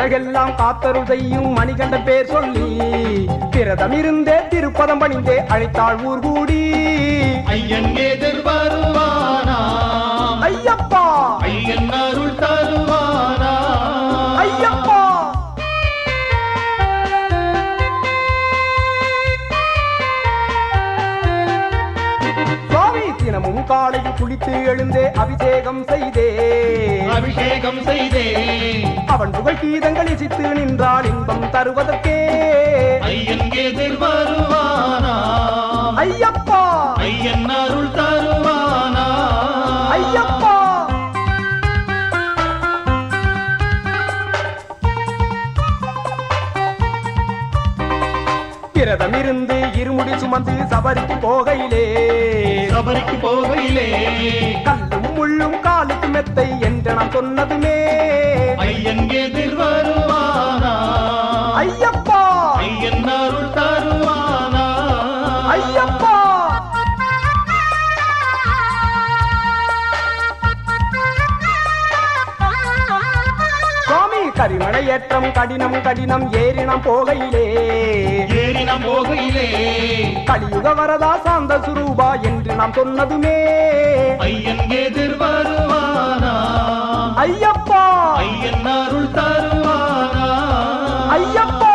உலகெல்லாம் காத்தருள் செய்யும் மணிகண்ட பேர் சொல்லி விரதம் இருந்தே திருப்பதம் பணிந்தே அழைத்தாள் ஊர் கூடி ஐயன் எதிர் வருவானா ஐயப்பா ஐயன் அருள் தருவானா ஐயப்பா சுவாமி தினமும் காலையில் குளித்து எழுந்தே அபிஷேகம் செய்தே அபிஷேகம் செய்தே அவன் புகழ் கீதங்கள் இசைத்து நின்றால் இன்பம் தருவதற்கே ஐயன் எதிர் வருவானா ஐயப்பா ஐயன் அருள் தருவானா ஐயப்பா விரதம் இருந்து இருமுடி சுமந்து சபரிக்கு போகையிலே சபரிக்கு போகையிலே கல்லும் முள்ளும் காலுக்கு மெத்தை என்று நான் சொன்னதுமே ஐயன் எதிர் வருவானா ஐயப்பா ஐயன் அருள் தருவானா ஐயப்பா சுவாமி கரிமலை ஏற்றம் கடினம் கடினம் ஏறினம் போகையிலே ஏறினம் போகையிலே கலியுக வரதா சாந்த சுரூபா என்று நாம் சொன்னதுமே ஐயன் எதிர் வருவானா ஐயப்பா ஐயன் அருள் தருவானா ஐயப்பா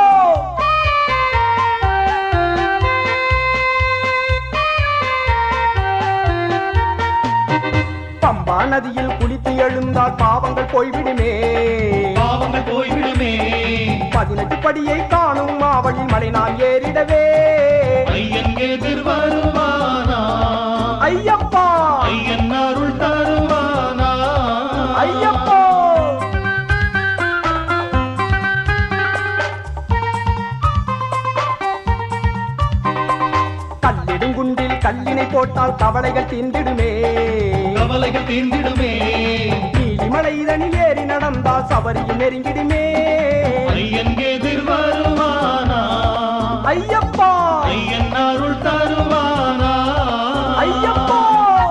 பம்பா நதியில் குளித்து எழுந்தால் பாவங்கள் போய்விடுமே பாவங்கள் போய்விடுமே பதினெட்டு படியை காணும் மாவழில் மலை நான் ஏறிடவே ஐயன் எதிர் வருவானா ஐயப்பா ஐயன் அருள் தருவானா ஐயப்பா கல்லிடுங்குண்டில் கல்லினை போட்டால் கவலைகள் தீண்டிடுமே கவலைகள் தீர்ந்திடுமே நீலிமலைதனில் ஏறி நடந்தால் சபரியில் நெருங்கிடுமே ஐயன் எதிர் வருவானா ஐயப்பா ஐயன் அருள் தருவானா ஐயப்பா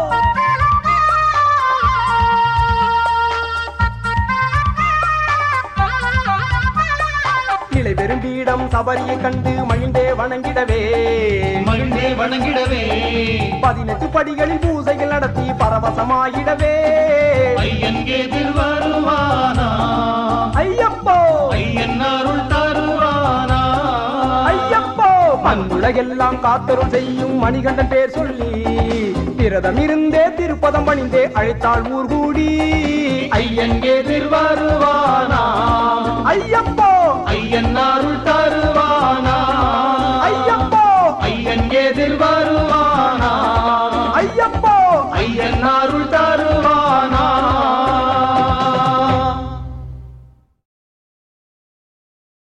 நிலை பெரும் பீடம் சபரியை கண்டு மகிழ்ந்தே வணங்கிடவே மகிழ்ந்தே வணங்கிடவே பதினெட்டு படிகளில் பூசைகள் நடத்தி பரவசமாயிடவே ஐயன் எதிர் வருவானா ஐயப்போ ஐயன் அருள் தருவானா ஐயப்போ மண்ணுலகெல்லாம் காத்தருள் செய்யும் மணிகண்டன் பேர் சொல்லி விரதம் இருந்தே திருப்பதம் பணிந்தே அழைத்தாள் ஊர் கூடி ஐயன் எதிர் வருவானா